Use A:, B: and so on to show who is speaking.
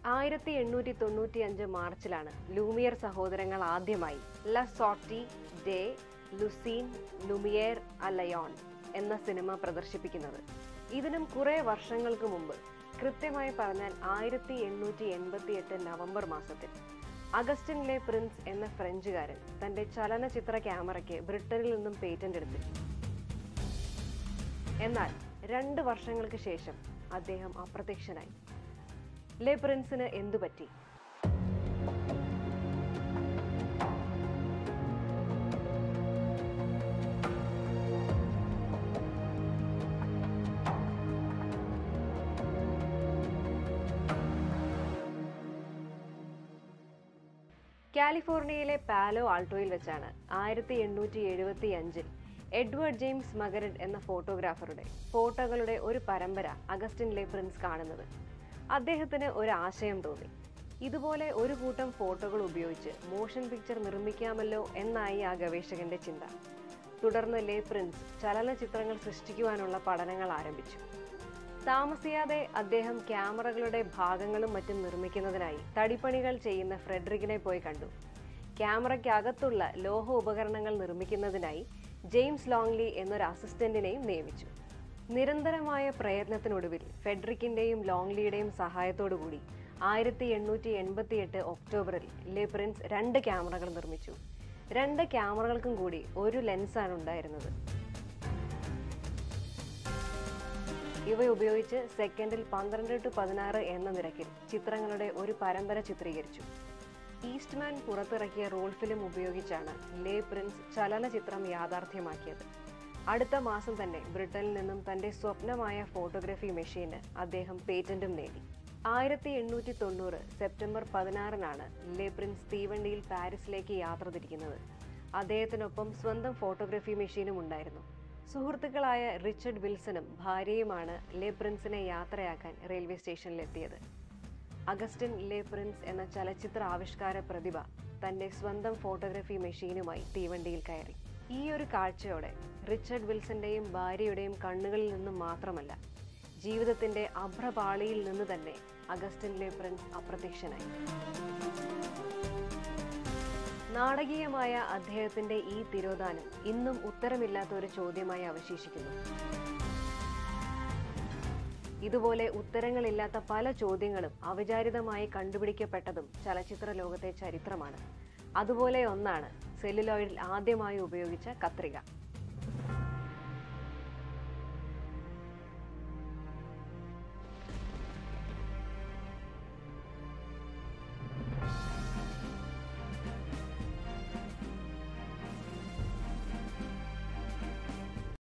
A: ആയിരത്തി എണ്ണൂറ്റി തൊണ്ണൂറ്റി അഞ്ച് മാർച്ചിലാണ് ലൂമിയർ സഹോദരങ്ങൾ ആദ്യമായി ല സോട്ടി ഡേ ലുസീൻ ലുമിയർ അലയോൺ എന്ന സിനിമ പ്രദർശിപ്പിക്കുന്നത് ഇതിനും കുറെ വർഷങ്ങൾക്ക് മുമ്പ് കൃത്യമായി പറഞ്ഞാൽ ആയിരത്തി എണ്ണൂറ്റി എൺപത്തി എട്ട് നവംബർ മാസത്തിൽ അഗസ്റ്റിനിലെ പ്രിൻസ് എന്ന ഫ്രഞ്ചുകാരൻ തന്റെ ചലനചിത്ര ക്യാമറയ്ക്ക് ബ്രിട്ടനിൽ നിന്നും പേറ്റന്റ് എടുത്തു എന്നാൽ രണ്ട് വർഷങ്ങൾക്ക് ശേഷം അദ്ദേഹം അപ്രത്യക്ഷനായി ലെ പ്രിൻസിന് എന്തു പറ്റി കാലിഫോർണിയയിലെ പാലോ ആൾട്ടോയിൽ വെച്ചാണ് ആയിരത്തി എണ്ണൂറ്റി എഴുപത്തി അഞ്ചിൽ എഡ്വേർഡ് ജെയിംസ് മഗരഡ് എന്ന ഫോട്ടോഗ്രാഫറുടെ ഫോട്ടോകളുടെ ഒരു പരമ്പര അഗസ്റ്റിനിലെ പ്രിൻസ് കാണുന്നത് അദ്ദേഹത്തിന് ഒരു ആശയം തോന്നി ഇതുപോലെ ഒരു കൂട്ടം ഫോട്ടോകൾ ഉപയോഗിച്ച് മോഷൻ പിക്ചർ നിർമ്മിക്കാമല്ലോ എന്നായി ആ ഗവേഷകന്റെ ചിന്ത തുടർന്ന് ലേ പ്രിൻസ് ചലനചിത്രങ്ങൾ സൃഷ്ടിക്കുവാനുള്ള പഠനങ്ങൾ ആരംഭിച്ചു താമസിയാതെ അദ്ദേഹം ക്യാമറകളുടെ ഭാഗങ്ങളും മറ്റും നിർമ്മിക്കുന്നതിനായി തടിപ്പണികൾ ചെയ്യുന്ന ഫ്രെഡറിക്കിനെ പോയി കണ്ടു ക്യാമറയ്ക്കകത്തുള്ള ലോഹ ഉപകരണങ്ങൾ നിർമ്മിക്കുന്നതിനായി ജെയിംസ് ലോങ്ലി എന്നൊരു അസിസ്റ്റന്റിനെയും നിയമിച്ചു നിരന്തരമായ പ്രയത്നത്തിനൊടുവിൽ ഫെഡറിക്കിന്റെയും ലോങ്ലിയുടെയും സഹായത്തോടുകൂടി ആയിരത്തി എണ്ണൂറ്റി എൺപത്തി എട്ട് ഒക്ടോബറിൽ ലെ പ്രിൻസ് രണ്ട് ക്യാമറകൾ നിർമ്മിച്ചു രണ്ട് ക്യാമറകൾക്കും കൂടി ഒരു ലെൻസാണ് ഉണ്ടായിരുന്നത് ഇവ ഉപയോഗിച്ച് സെക്കൻഡിൽ പന്ത്രണ്ട് ടു പതിനാറ് എന്ന നിരക്കിൽ ചിത്രങ്ങളുടെ ഒരു പരമ്പര ചിത്രീകരിച്ചു ഈസ്റ്റ്മാൻ പുറത്തിറക്കിയ റോൾ ഫിലിം ഉപയോഗിച്ചാണ് ലേ പ്രിൻസ് ചലനചിത്രം യാഥാർത്ഥ്യമാക്കിയത് അടുത്ത മാസം തന്നെ ബ്രിട്ടനിൽ നിന്നും തന്റെ സ്വപ്നമായ ഫോട്ടോഗ്രഫി മെഷീന് അദ്ദേഹം പേറ്റന്റും നേടി ആയിരത്തി എണ്ണൂറ്റി തൊണ്ണൂറ് സെപ്റ്റംബർ പതിനാറിനാണ് ലേ പ്രിൻസ് തീവണ്ടിയിൽ പാരീസിലേക്ക് യാത്ര തിരിക്കുന്നത് അദ്ദേഹത്തിനൊപ്പം സ്വന്തം ഫോട്ടോഗ്രഫി മെഷീനും ഉണ്ടായിരുന്നു സുഹൃത്തുക്കളായ റിച്ചർഡ് വിൽസണും ഭാര്യയുമാണ് ലേ പ്രിൻസിനെ യാത്രയാക്കാൻ റെയിൽവേ സ്റ്റേഷനിലെത്തിയത് അഗസ്റ്റിൻ ലേ പ്രിൻസ് എന്ന ചലച്ചിത്ര ആവിഷ്കാര പ്രതിഭ തന്റെ സ്വന്തം ഫോട്ടോഗ്രഫി മെഷീനുമായി തീവണ്ടിയിൽ കയറി ഈ ഒരു കാഴ്ചയോടെ റിച്ചർഡ് വിൽസന്റെയും ഭാര്യയുടെയും കണ്ണുകളിൽ നിന്നും മാത്രമല്ല ജീവിതത്തിന്റെ അഭ്രപാളിയിൽ നിന്ന് തന്നെ അഗസ്റ്റിൻ ലേ പ്രിൻസ് അപ്രത്യക്ഷനായി നാടകീയമായ അദ്ദേഹത്തിന്റെ ഈ തിരോധാനം ഇന്നും ഉത്തരമില്ലാത്ത ഒരു ചോദ്യമായി അവശേഷിക്കുന്നു ഇതുപോലെ ഉത്തരങ്ങളില്ലാത്ത പല ചോദ്യങ്ങളും അവിചാരിതമായി കണ്ടുപിടിക്കപ്പെട്ടതും ചലച്ചിത്ര ലോകത്തെ ചരിത്രമാണ് അതുപോലെ ഒന്നാണ് സെല്ലുലോയിഡിൽ ആദ്യമായി ഉപയോഗിച്ച കത്രിക